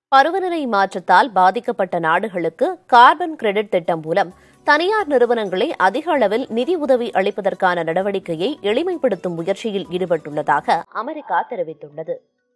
பருவநிலை மாற்றத்தால் பாதிக்கப்பட்ட நாடுகளுக்கு கார்பன் கிரெடிட் திட்டம் மூலம் தனியார் நிறுவனங்களை அதிக அளவில் நிதி உதவி அளிப்பதற்கான நடவடிக்கையை எளிமைப்படுத்தும் முயற்சியில் ஈடுபட்டுள்ளதாக அமெரிக்கா தெரிவித்துள்ளது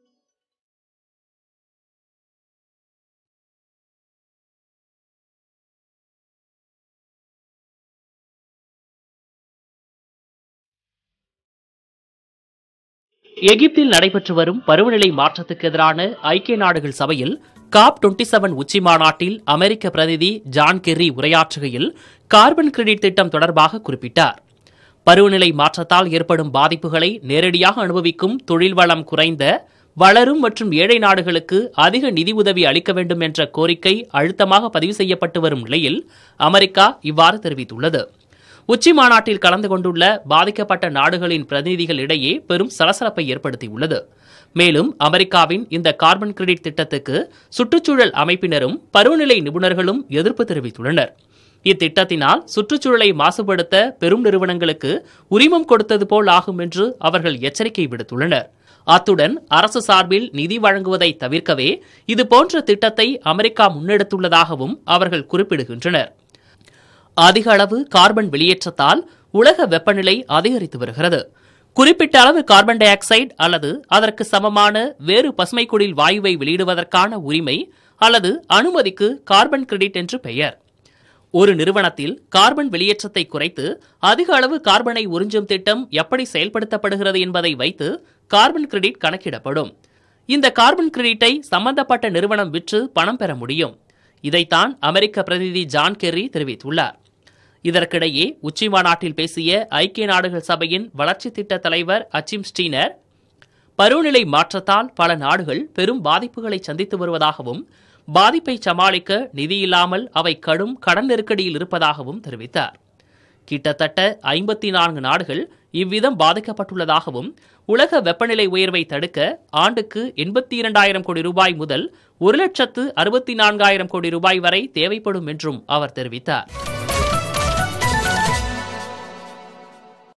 எகிப்தில் நடைபெற்று வரும் பருவநிலை மாற்றத்துக்கு எதிரான ஐக்கிய நாடுகள் சபையில் காப் டுவெண்டி செவன் உச்சி மாநாட்டில் அமெரிக்க பிரதிநிதி ஜான் கெர்ரி உரையாற்றுகையில் கார்பன் கிரெடிட் திட்டம் தொடர்பாக குறிப்பிட்டார் பருவநிலை மாற்றத்தால் ஏற்படும் பாதிப்புகளை நேரடியாக அனுபவிக்கும் தொழில் வளம் குறைந்த வளரும் மற்றும் ஏழை நாடுகளுக்கு அதிக நிதி உதவி அளிக்க வேண்டும் என்ற கோரிக்கை அழுத்தமாக பதிவு செய்யப்பட்டு வரும் நிலையில் அமெரிக்கா இவ்வாறு தெரிவித்துள்ளது உச்சி மாநாட்டில் கலந்து கொண்டுள்ள பாதிக்கப்பட்ட நாடுகளின் பிரதிநிதிகள் இடையே பெரும் சலசலப்பை ஏற்படுத்தியுள்ளது மேலும் அமெரிக்காவின் இந்த கார்பன் கிரெடிட் திட்டத்துக்கு சுற்றுச்சூழல் அமைப்பினரும் பருவநிலை நிபுணர்களும் எதிர்ப்பு தெரிவித்துள்ளனர் இத்திட்டத்தினால் சுற்றுச்சூழலை மாசுபடுத்த பெரும் நிறுவனங்களுக்கு உரிமம் கொடுத்தது போல் ஆகும் என்று அவர்கள் எச்சரிக்கை விடுத்துள்ளனர் அத்துடன் அரசு சார்பில் நிதி வழங்குவதை தவிர்க்கவே இதுபோன்ற திட்டத்தை அமெரிக்கா முன்னெடுத்துள்ளதாகவும் அவர்கள் குறிப்பிடுகின்றனர் அதிக அளவு கார்பன் வெளியேற்றத்தால் உலக வெப்பநிலை அதிகரித்து வருகிறது குறிப்பிட்ட அளவு கார்பன் டை ஆக்சைடு அல்லது அதற்கு சமமான வேறு பசுமை குடில் வாயுவை வெளியிடுவதற்கான உரிமை அல்லது அனுமதிக்கு கார்பன் கிரெடிட் என்று பெயர் ஒரு நிறுவனத்தில் கார்பன் வெளியேற்றத்தை குறைத்து அதிக அளவு கார்பனை உறிஞ்சும் திட்டம் எப்படி செயல்படுத்தப்படுகிறது என்பதை வைத்து கார்பன் கிரெடிட் கணக்கிடப்படும் இந்த கார்பன் கிரெடிட்டை சம்பந்தப்பட்ட நிறுவனம் விற்று பணம் பெற முடியும் இதைத்தான் அமெரிக்க பிரதிநிதி ஜான் கெர்ரி தெரிவித்துள்ளார் இதற்கிடையே உச்சி மாநாட்டில் பேசிய ஐக்கிய நாடுகள் சபையின் வளர்ச்சி திட்ட தலைவர் அச்சிம் ஸ்டீனர் பருவநிலை மாற்றத்தால் பல நாடுகள் பெரும் பாதிப்புகளை சந்தித்து வருவதாகவும் பாதிப்பை சமாளிக்க நிதி இல்லாமல் அவை கடும் கடன் நெருக்கடியில் இருப்பதாகவும் தெரிவித்தார் கிட்டத்தட்ட ஐம்பத்தி நான்கு நாடுகள் இவ்விதம் பாதிக்கப்பட்டுள்ளதாகவும் உலக வெப்பநிலை உயர்வை தடுக்க ஆண்டுக்கு எண்பத்தி இரண்டாயிரம் கோடி ரூபாய் முதல் ஒரு லட்சத்து அறுபத்தி நான்காயிரம் கோடி ரூபாய் வரை தேவைப்படும் என்றும் அவர் தெரிவித்தார்